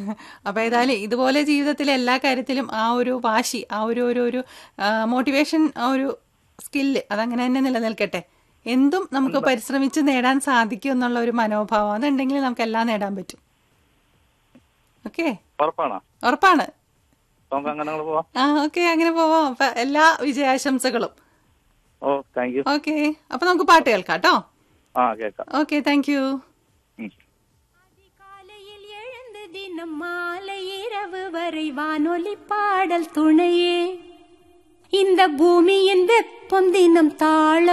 അപ്പൊ ഏതായാലും ഇതുപോലെ ജീവിതത്തിലെ എല്ലാ കാര്യത്തിലും ആ ഒരു വാശി ആ ഒരു ഒരു ഒരു മോട്ടിവേഷൻ ആ ഒരു സ്കില്ല് അതങ്ങനെ തന്നെ നിലനിൽക്കട്ടെ എന്തും നമുക്ക് പരിശ്രമിച്ച് നേടാൻ സാധിക്കും എന്നുള്ള ഒരു മനോഭാവം അതുണ്ടെങ്കിൽ നമുക്ക് എല്ലാം നേടാൻ പറ്റും ഓക്കെ ഉറപ്പാണോ ഉറപ്പാണ് നമുക്ക് അങ്ങനെ അങ്ങോട്ട് പോവാം ആ ഓക്കെ അങ്ങനെ പോവാം അപ്പൊ എല്ലാ വിജയാശംസകളും ഓ താങ്ക് യു ഓക്കെ അപ്പൊ നമുക്ക് പാട്ട് കേൾക്കാം കേട്ടോ ആ കേൾക്കാം ഓക്കെ താങ്ക് യു ഉം. அதிகாலையில் எழுந்து தினம் மாலை இரவு வரை வானொலி பாடல் துணையே இந்த பூமியின் வெப்பம் தினம் தாழ